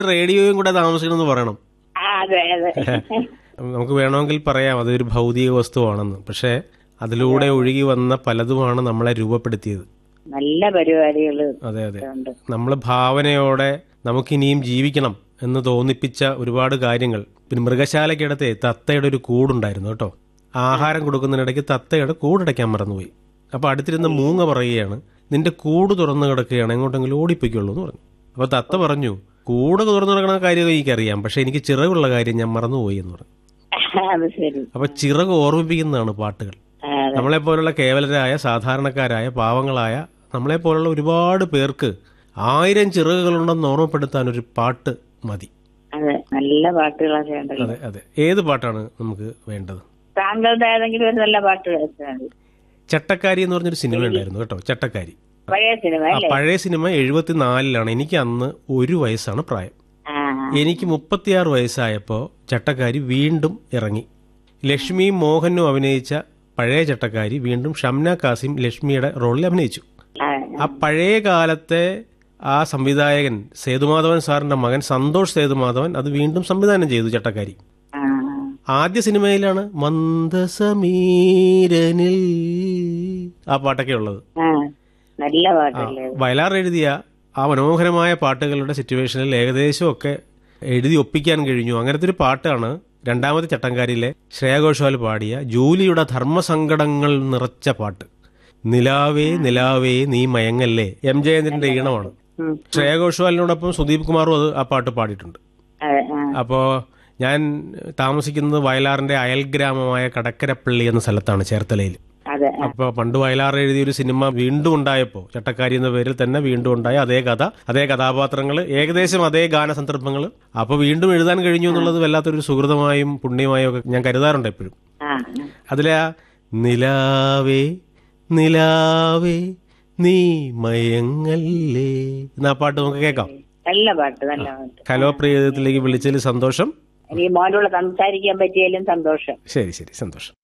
റേഡിയോയും കൂടെ താമസിക്കണമെന്ന് പറയണം ആ, അതെ അതെ നമുക്ക് വേണമെങ്കിൽ പറയാം അതൊരു ഭൗതിക വസ്തുവാണെന്ന് പക്ഷേ അതിലൂടെ ഒഴുകി വന്ന പലതുമാണ് നമ്മളെ രൂപപ്പെടുത്തിയത് നല്ല പരിപാടികള് അതെ അതെ ഉണ്ട് നമ്മൾ ഭാവനയോടെ നമുക്കിനിയും ജീവിക്കണം എന്ന് തോന്നിപ്പിച്ച ഒരുപാട് കാര്യങ്ങൾ പിന്നെ മൃഗശാലയ്ക്കിടത്തെ തത്തയുടെ ഒരു കൂടുണ്ടായിരുന്നു കേട്ടോ ആഹാരം കൊടുക്കുന്നതിനിടയ്ക്ക് തത്തയുടെ കൂടടയ്ക്കാൻ മറന്നുപോയി അപ്പൊ അടുത്തിരുന്ന മൂങ്ങ പറയുകയാണ് നിന്റെ കൂട് തുറന്നു കിടക്കുകയാണ് എങ്ങോട്ടെങ്കിലും ഓടിപ്പിക്കുള്ളൂ എന്ന് പറഞ്ഞു അപ്പൊ തത്ത പറഞ്ഞു കൂട് തുറന്നു കിടക്കുന്ന കാര്യം എനിക്കറിയാം പക്ഷെ എനിക്ക് ചിറകുള്ള കാര്യം ഞാൻ മറന്നുപോയി എന്ന് പറഞ്ഞു അത് ശരി അപ്പൊ ചിറക് ഓർമ്മിപ്പിക്കുന്നതാണ് പാട്ടുകൾ ആ, അതെ നമ്മളെ പോലുള്ള കേവലരായ സാധാരണക്കാരായ പാവങ്ങളായ നമ്മളെ പോലുള്ള ഒരുപാട് പേർക്ക് ആയിരം ചിറകുകളുണ്ടെന്ന് ഓർമ്മപ്പെടുത്താൻ ഒരു പാട്ട് മതി അതെ നല്ല പാട്ടുകളൊക്കെ ഉണ്ടല്ലോ അതെ അതെ ഏത് പാട്ടാണ് നമുക്ക് വേണ്ടത് താങ്കളുടെ ഏതെങ്കിലും ഒരു നല്ല പാട്ട് വെച്ചാൽ മതി ചട്ടക്കാരി എന്ന് പറഞ്ഞൊരു സിനിമ ഉണ്ടായിരുന്നു കേട്ടോ ചട്ടക്കാരി പഴയ സിനിമ ആ അല്ലേ പഴയ സിനിമ എഴുപത്തിനാലിലാണ് എനിക്ക് അന്ന് ഒരു വയസ്സാണ് പ്രായം ആ എനിക്ക് മുപ്പത്തിയാറ് വയസ്സായപ്പോൾ ചട്ടക്കാരി വീണ്ടും ഇറങ്ങി ലക്ഷ്മിയും മോഹനും അഭിനയിച്ച പഴയ ചട്ടക്കാരി വീണ്ടും ഷംന കാസിം ലക്ഷ്മിയുടെ റോളിൽ അഭിനയിച്ചു ആ, ആ പഴയ കാലത്തെ ആ സംവിധായകൻ സേതുമാധവൻ സാറിന്റെ മകൻ സന്തോഷ് സേതുമാധവൻ അത് വീണ്ടും സംവിധാനം ചെയ്തു ചട്ടക്കാരി ആ, ആദ്യ സിനിമയിലാണ് മന്ദസമീരനിൽ ആ പാട്ടൊക്കെ ഉള്ളത് ആ, നല്ല പാട്ടല്ലേ അത്? വയലാർ എഴുതിയ ആ മനോഹരമായ പാട്ടുകളുടെ സിറ്റുവേഷനിൽ ഏകദേശമൊക്കെ എഴുതി ഒപ്പിക്കാൻ കഴിഞ്ഞു അങ്ങനത്തെ ഒരു പാട്ടാണ് രണ്ടാമത്തെ ചട്ടങ്കാരിയിലെ ശ്രേയ ഘോഷാൽ പാടിയ ജൂലിയുടെ ധർമ്മസങ്കടങ്ങൾ നിറച്ച പാട്ട് നിലാവേ നിലാവേ നീ മയങ്ങല്ലേ എം ജയചന്ദ്രന്റെ ഈണമാണ് ഉം. ശ്രേയ ഘോഷാലിനോടൊപ്പം സുദീപ് കുമാറും അത് ആ പാട്ട് പാടിയിട്ടുണ്ട് അതെ ആ അപ്പോൾ ഞാൻ താമസിക്കുന്നത് വയലാറിന്റെ അയൽഗ്രാമമായ കടക്കരപ്പള്ളി എന്ന സ്ഥലത്താണ് ചേർത്തലയിൽ അതെ ആ, അപ്പൊ പണ്ട് വയലാർ എഴുതിയ ഒരു സിനിമ വീണ്ടും ഉണ്ടായപ്പോൾ ചട്ടക്കാരി എന്ന പേരിൽ തന്നെ വീണ്ടും ഉണ്ടായ അതേ കഥ അതേ കഥാപാത്രങ്ങൾ ഏകദേശം അതേ ഗാന സന്ദർഭങ്ങൾ അപ്പൊ വീണ്ടും എഴുതാൻ കഴിഞ്ഞു എന്നുള്ളത് വല്ലാത്തൊരു സുഹൃതമായും പുണ്യമായും ഒക്കെ ഞാൻ കരുതാറുണ്ട് എപ്പോഴും ആ അതിലെ ആ നിലാവേ നിലാവേ നീ മയങ്ങല്ലേ എന്നാ പാട്ട് നമുക്ക് കേൾക്കാം നല്ല പാട്ട് നല്ല പാട്ട് ഹലോ പ്രിയത്തിലേക്ക് വിളിച്ചതിൽ സന്തോഷം എനിക്ക് മോനോട് സംസാരിക്കാൻ പറ്റിയാലും സന്തോഷം ശരി ശരി സന്തോഷം